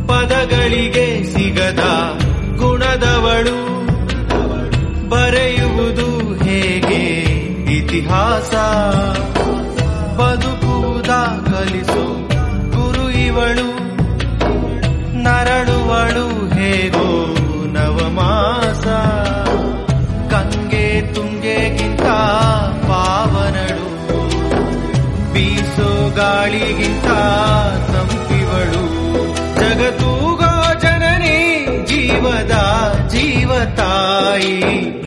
ಪದಗಳಿಗೆ ಸಿಗದ ಗುಣದವಳು ಬರೆಯುವುದು ಹೇಗೆ ಇತಿಹಾಸ ಬದುಕುವುದ ಕಲಿಸು ಗುರು ಇವಳು ನರಳುವಳು ಹೇಗೋ ನವಮಾಸ ಗಂಗೆ ತುಂಗೆಗಿಂತ ಪಾವನಳು ಬೀಸೋ ಗಾಳಿಗಿಂತ ತಂಪಿವಳು ಜಗತ್ತೂಗೋ ಜನನಿ ಜೀವದ ಜೀವ ತಾಯಿ